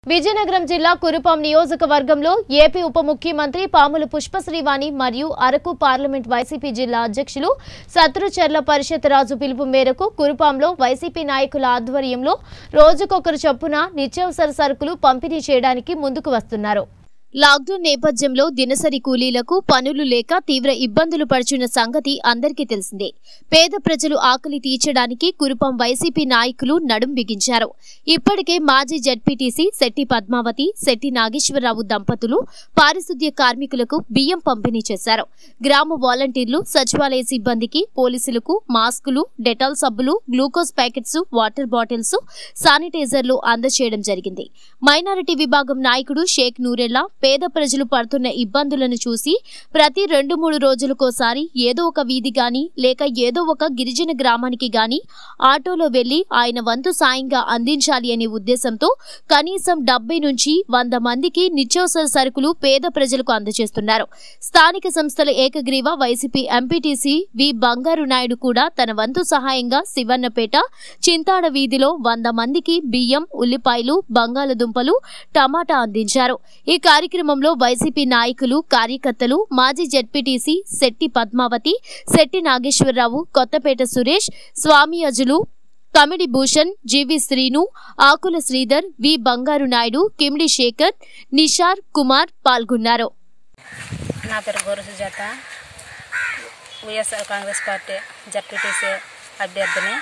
విజయనగరం జిల్లా కురుపాం నియోజకవర్గంలో ఏపీ ఉప ముఖ్యమంత్రి పాముల పుష్పశ్రీవాణి మరియు అరకు పార్లమెంట్ వైసీపీ జిల్లా అధ్యక్షులు సత్రుచర్ల పరిషత్ రాజు పిలుపు మేరకు కురుపాంలో వైసీపీ నాయకుల ఆధ్వర్యంలో రోజుకొకరు చొప్పున నిత్యావసర సరుకులు పంపిణీ చేయడానికి ముందుకు వస్తున్నారు లాక్డౌన్ నేపథ్యంలో దినసరి కూలీలకు పనులు లేక తీవ్ర ఇబ్బందులు పడుచున్న సంగతి అందరికీ తెలిసిందే పేద ప్రజలు ఆకలి తీర్చడానికి కురుపం వైసీపీ నాయకులు నడుం బిగించారు ఇప్పటికే మాజీ జడ్పీటీసీ శెట్టి పద్మావతి శెట్టి నాగేశ్వరరావు దంపతులు పారిశుద్ధ్య కార్మికులకు బియ్యం పంపిణీ చేశారు గ్రామ వాలంటీర్లు సచివాలయ సిబ్బందికి పోలీసులకు మాస్కులు డెటాల్ సబ్బులు గ్లూకోజ్ ప్యాకెట్స్ వాటర్ బాటిల్స్ శానిటైజర్లు అందజేయడం జరిగింది మైనారిటీ విభాగం నాయకుడు షేక్ నూరెల్లా పేద ప్రజలు పడుతున్న ఇబ్బందులను చూసి ప్రతి రెండు మూడు రోజులకోసారి ఏదో ఒక వీధి గాని లేక ఏదో ఒక గిరిజన గ్రామానికి గాని ఆటోలో వెళ్లి ఆయన వంతు సాయంగా అందించాలి అనే ఉద్దేశంతో కనీసం డెబ్బై నుంచి వంద మందికి నిత్యావసర సరుకులు పేద ప్రజలకు అందజేస్తున్నారు స్థానిక సంస్థల ఏకగ్రీవ వైసీపీ ఎంపీటీసీ వి బంగారు నాయుడు కూడా తన వంతు సహాయంగా శివన్నపేట చింతాడ వీధిలో వంద మందికి బియ్యం ఉల్లిపాయలు బంగాళదుంపలు టమాటా అందించారు ఈ కార్యక్రమంలో వైసీపీ నాయకులు కార్యకర్తలు మాజీ జడ్పీటీసీ శెట్టి పద్మావతి శెట్టి నాగేశ్వరరావు కొత్తపేట సురేష్ స్వామి అజులు కమిడి భూషణ్ జీవి శ్రీను ఆకుల శ్రీధర్ వి బంగారు నాయుడు కిమిడి శేఖర్ నిషార్ కుమార్ పాల్గొన్నారు నా పేరు Goru Sujatha YSR Congress party ZPTC అభ్యర్థిని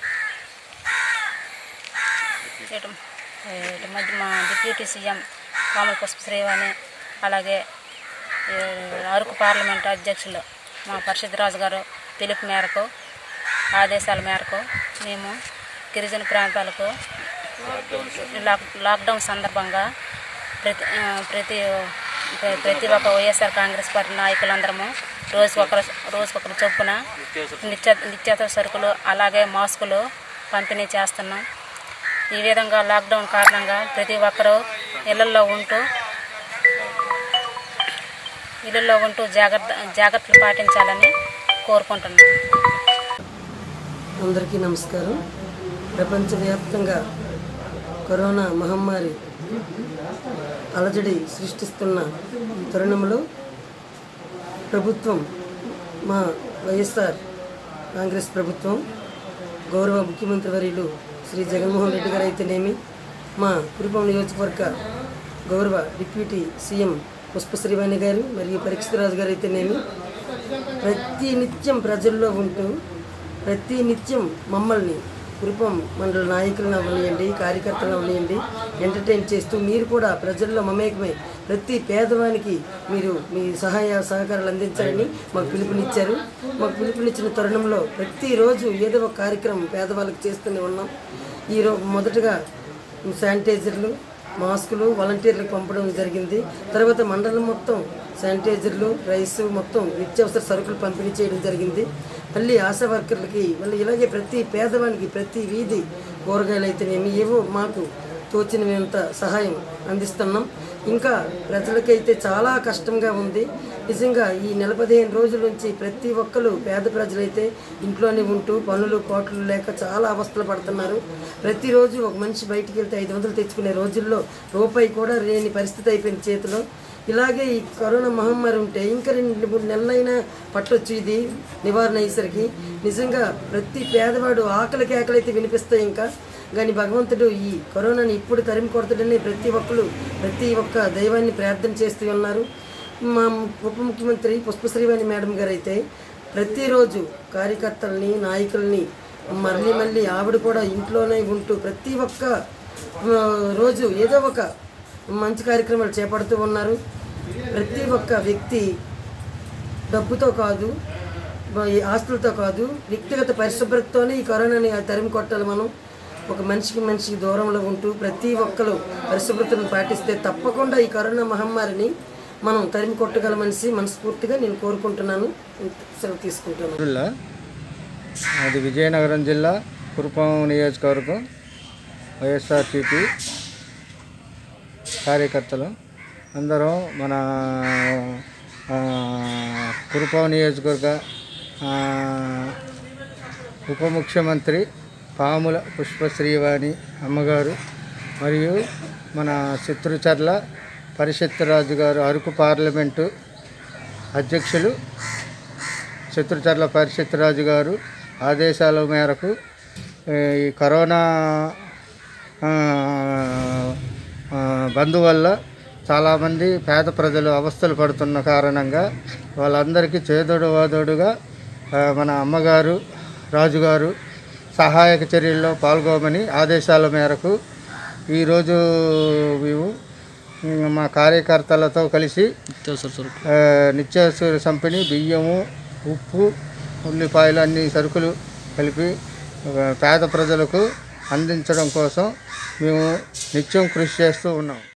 ఇటు ఇటు మధ్య మా డిప్యూటీ సీఎం పాముల పుష్ప శ్రీవాణి అలాగే ఈ అరకు పార్లమెంట్ అధ్యక్షులు మా పరిషత్ రాజు గారు పిలుపు మేరకు ఆదేశాల మేరకు మేము గిరిజన ప్రాంతాలకు లాక్ లాక్డౌన్ సందర్భంగా ప్రతి ఆ, ప్రతి ప్ర- ప్రతి ఒక్క వైఎస్ఆర్ కాంగ్రెస్ పార్టీ నాయకులందరము రోజుకొకరు రోజుకొకరు చొప్పున నిత్య నిత్యావసర సరుకులు అలాగే మాస్కులు పంపిణీ చేస్తున్నాం ఈ విధంగా లాక్డౌన్ కారణంగా ప్రతి ఒక్కరూ ఇళ్లలో ఉంటూ ఇళ్లలో ఉంటూ జాగ్రత్త జాగ్రత్తలు పాటించాలని కోరుకుంటున్నాం అందరికీ నమస్కారం ప్రపంచవ్యాప్తంగా కరోనా మహమ్మారి అలజడి సృష్టిస్తున్న ఈ తరుణంలో ప్రభుత్వం మా వైఎస్ఆర్ కాంగ్రెస్ ప్రభుత్వం గౌరవ ముఖ్యమంత్రి వర్యులు శ్రీ జగన్మోహన్ రెడ్డి గారు అయితేనేమి మా కురుపం నియోజకవర్గ గౌరవ డిప్యూటీ సీఎం పుష్పశ్రీవాణి గారు మరియు పరీక్షరాజు గారు అయితేనేమి ప్రతి నిత్యం ప్రజల్లో ఉంటూ ప్రతి నిత్యం మమ్మల్ని కురుపం మండల నాయకులను అవనియండి కార్యకర్తలను అవనియండి ఎంటర్టైన్ చేస్తూ మీరు కూడా ప్రజల్లో మమేకమై ప్రతి పేదవానికి మీరు మీ సహాయ సహకారాలు అందించాలని మాకు పిలుపునిచ్చారు మాకు పిలుపునిచ్చిన తరుణంలో ప్రతిరోజు ఏదో ఒక కార్యక్రమం పేదవాళ్ళకి చేస్తూనే ఉన్నాం ఈరోజు మొదటగా శానిటైజర్లు మాస్కులు వాలంటీర్లకు పంపడం జరిగింది తర్వాత మండలం మొత్తం శానిటైజర్లు రైస్ మొత్తం నిత్యావసర సరుకులు పంపిణీ చేయడం జరిగింది మళ్ళీ ఆశా వర్కర్లకి మళ్ళీ ఇలాగే ప్రతి పేదవానికి ప్రతి వీధి కూరగాయలు అయితేనేమి ఏవో మాకు తోచినంత సహాయం అందిస్తున్నాం ఇంకా ప్రజలకైతే చాలా కష్టంగా ఉంది నిజంగా ఈ నెల పదిహేను రోజుల నుంచి ప్రతి ఒక్కరు పేద ప్రజలైతే ఇంట్లోనే ఉంటూ పనులు కోట్లు లేక చాలా అవస్థలు పడుతున్నారు ప్రతిరోజు ఒక మనిషి బయటికి వెళ్తే ఐదు వందలు తెచ్చుకునే రోజుల్లో రూపాయి కూడా లేని పరిస్థితి అయిపోయింది చేతిలో ఇలాగే ఈ కరోనా మహమ్మారి ఉంటే ఇంకా రెండు మూడు నెలలైనా పట్టొచ్చు ఇది నివారణ అయ్యేసరికి నిజంగా ప్రతి పేదవాడు ఆకలికి ఆకలైతే వినిపిస్తాయి ఇంకా కానీ భగవంతుడు ఈ కరోనాని ఇప్పుడు తరిమి కొడతాడని ప్రతి ఒక్కరు ప్రతి ఒక్క దైవాన్ని ప్రార్థన చేస్తూ ఉన్నారు మా ఉప ముఖ్యమంత్రి పుష్పశ్రీవాణి మేడం గారు అయితే ప్రతిరోజు కార్యకర్తల్ని నాయకుల్ని మళ్ళీ మళ్ళీ ఆవిడ కూడా ఇంట్లోనే ఉంటూ ప్రతి ఒక్క ఆ, రోజు ఏదో ఒక మంచి కార్యక్రమాలు చేపడుతూ ఉన్నారు ప్రతి ఒక్క వ్యక్తి డబ్బుతో కాదు బ- ఈ ఆస్తులతో కాదు వ్యక్తిగత పరిశుభ్రతతోనే ఈ కరోనాని తరిమి కొట్టాలి మనం ఒక మనిషికి మనిషికి దూరంలో ఉంటూ ప్రతి ఒక్కరు పరిశుభ్రతను పాటిస్తే తప్పకుండా ఈ కరోనా మహమ్మారిని మనం తరిమి కొట్టగలమనిసి మనస్ఫూర్తిగా నేను కోరుకుంటున్నాను సెలవు తీసుకుంటున్నాను జిల్లా అది విజయనగరం జిల్లా కురుపం నియోజకవర్గం వైఎస్ఆర్సిపి కార్యకర్తలు అందరూ మన ఆ, కురుపం నియోజకవర్గ ఆ, ఉప ముఖ్యమంత్రి పాముల పుష్పశ్రీవాణి అమ్మగారు మరియు మన చిత్రుచర్ల పరిషత్ రాజు గారు అరకు పార్లమెంటు అధ్యక్షులు చిత్రుచర్ల పరిషత్ రాజు గారు ఆదేశాల మేరకు ఏ, ఈ కరోనా ఆ, ఆ, బంద్ వల్ల చాలామంది పేద ప్రజలు అవస్థలు పడుతున్న కారణంగా వాళ్ళందరికీ చేదోడు వాదోడుగా ఆ, మన అమ్మగారు రాజుగారు సహాయక చర్యల్లో పాల్గొమని ఆదేశాల మేరకు ఈరోజు మేము ఉమ్, మా కార్యకర్తలతో కలిసి ఆ, నిత్యావసర సంపిణీ బియ్యము ఉప్పు ఉల్లిపాయలు అన్ని సరుకులు కలిపి ఆ, పేద ప్రజలకు అందించడం కోసం మేము నిత్యం కృషి చేస్తూ ఉన్నాం